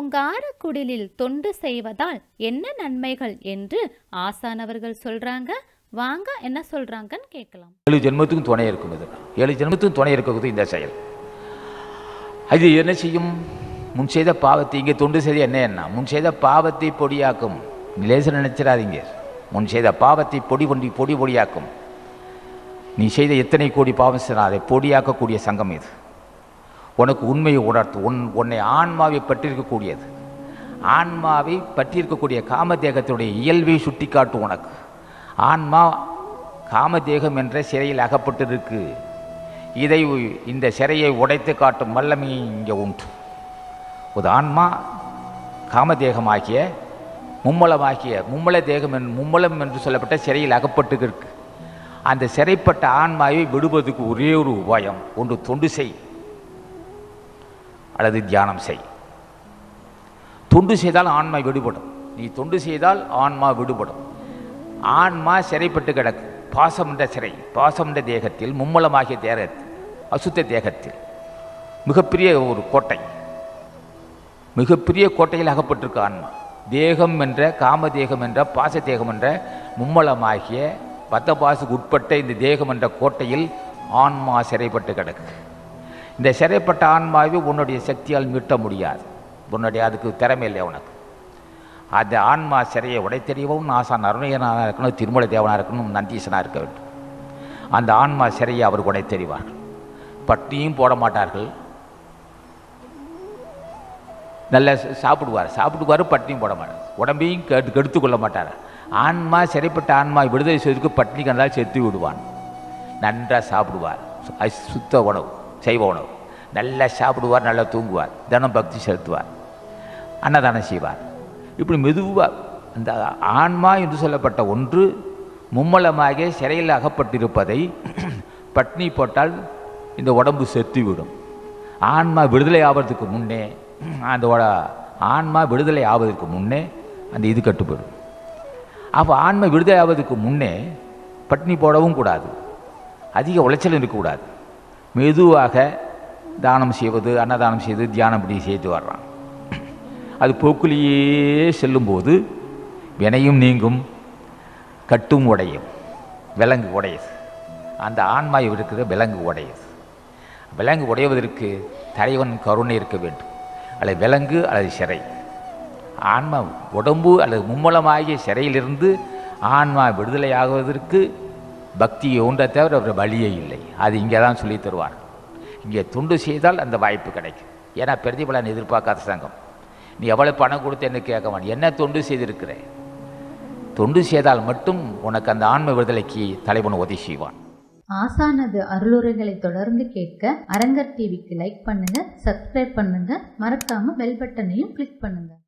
ஓங்கார குடிலில் தொண்டு செய்வதால் என்ன நன்மைகள் என்று ஆசானவர்கள் சொல்றாங்க வாங்க என்ன சொல்றாங்கன்னு கேட்கலாம் ஏழு ஜென்மத்துக்கும் துணை இருக்கும் இது ஏழு ஜென்மத்துக்கும் துணை இருக்கிறது இந்த செயல் அது என்ன செய்யும் முன் செய்த பாவத்தை இங்கே தொண்டு செய்த என்ன என்ன முன் செய்த பாவத்தை பொடியாக்கும் லேசர் நினைச்சிடாதீங்க முன் செய்த பாவத்தை பொடி பொடி பொடி பொடியாக்கும் நீ செய்த எத்தனை கோடி பாவம் செய்தால் அதை பொடியாக்கக்கூடிய சங்கம் இது உனக்கு உண்மையை உணர்த்து உன் உன்னை ஆன்மாவை பற்றியிருக்கக்கூடியது ஆன்மாவை பற்றியிருக்கக்கூடிய காமதேகத்தினுடைய இயல்பை சுட்டிக்காட்டும் உனக்கு ஆன்மா காமதேகம் என்ற சிறையில் அகப்பட்டிருக்கு இதை உ- இந்த சிறையை உடைத்து காட்டும் வல்லமை இங்கே உண்டு ஒரு ஆன்மா காமதேகமாகிய மும்மலமாகிய மும்மல தேகம் என் மும்மலம் என்று சொல்லப்பட்ட சிறையில் அகப்பட்டு இருக்கு அந்த சிறைப்பட்ட ஆன்மாவை விடுவதற்கு ஒரே ஒரு உபாயம் ஒன்று தொண்டு செய் அல்லது தியானம் செய் தொண்டு செய்தால் ஆன்மா விடுபடும் நீ தொண்டு செய்தால் ஆன்மா விடுபடும் ஆன்மா சிறைப்பட்டு கிடக்கு பாசமுண்ட சிறை பாசமுண்ட தேகத்தில் மும்மலமாகிய தேகத்தில் அசுத்த தேகத்தில் மிகப்பெரிய ஒரு கோட்டை மிகப்பெரிய கோட்டையில் அகப்பட்டிருக்கு ஆன்மா தேகம் என்ற காமதேகம் என்ற பாசதேகம் என்ற மும்மலமாகிய பத்த பாசுக்கு உட்பட்ட இந்த தேகம் என்ற கோட்டையில் ஆன்மா சிறைப்பட்டு கிடக்கு இந்த சிறைப்பட்ட ஆன்மாவை உன்னுடைய சக்தியால் மீட்ட முடியாது உன்னுடைய அதுக்கு திறமை இல்லை உனக்கு அந்த ஆன்மா சிறையை உடைத்தெறியவும் ஆசான் அருணையனாக இருக்கணும் திருமலை தேவனாக இருக்கணும் நந்தீசனாக இருக்க வேண்டும் அந்த ஆன்மா சிறையை அவர் உடைத்தெறிவார்கள் பட்டியும் போட மாட்டார்கள் நல்லா ச- சாப்பிடுவார் சாப்பிடுவார் பட்டினியும் போட மாட்டார் உடம்பையும் கெடு கெடுத்து கொள்ள மாட்டார் ஆன்மா சிறைப்பட்ட ஆன்மா விடுதலை செய்வதற்கு பட்டினி கண்டால் செத்து விடுவான் நன்றாக சாப்பிடுவார் சு- அது சுத்த உணவு சைவ உணவு நல்லா சாப்பிடுவார் நல்லா தூங்குவார் தினம் பக்தி செலுத்துவார் அன்னதானம் செய்வார் இப்படி மெதுவாக அந்த ஆன்மா என்று சொல்லப்பட்ட ஒன்று மும்மலமாக சிறையில் அகப்பட்டிருப்பதை பட்னி போட்டால் இந்த உடம்பு செத்துவிடும் ஆன்மா விடுதலை ஆவதற்கு முன்னே அந்த உட- ஆன்மா விடுதலை ஆவதற்கு முன்னே அந்த இது கட்டுப்படும் அப்போ ஆன்மா விடுதலை ஆவதற்கு முன்னே பட்னி போடவும் கூடாது அதிக உளைச்சல் இருக்கக்கூடாது மெதுவாக தானம் செய்வது அன்னதானம் செய்து தியானம் இப்படி செய்து வர்றான் அது போக்குலேயே செல்லும்போது வினையும் நீங்கும் கட்டும் உடையும் விலங்கு உடையது அந்த ஆன்மா இருக்கிற விலங்கு உடையது விலங்கு உடைவதற்கு தலைவன் கருணை இருக்க வேண்டும் அல்லது விலங்கு அல்லது சிறை ஆன்மா உடம்பு அல்லது மும்மலமாகிய சிறையிலிருந்து ஆன்மா விடுதலையாகுவதற்கு பக்தியை ஒன்றை தவிர ஒரு வழியே இல்லை அது இங்கே தான் சொல்லி தருவார் இங்கே துண்டு செய்தால் அந்த வாய்ப்பு கிடைக்கும் ஏன்னா பிரதிபலன் எதிர்பார்க்காத சங்கம் நீ எவ்வளோ பணம் கொடுத்து என்ன கேட்க மாட்டேன் என்ன தொண்டு செய்திருக்கிற தொண்டு செய்தால் மட்டும் உனக்கு அந்த ஆன்ம விடுதலைக்கு தலைவன் உதவி செய்வான் ஆசானது அருளுரைகளை தொடர்ந்து கேட்க அரங்கர் டிவிக்கு லைக் பண்ணுங்க சப்ஸ்கிரைப் பண்ணுங்க மறக்காம பெல் பட்டனையும் கிளிக் பண்ணுங்க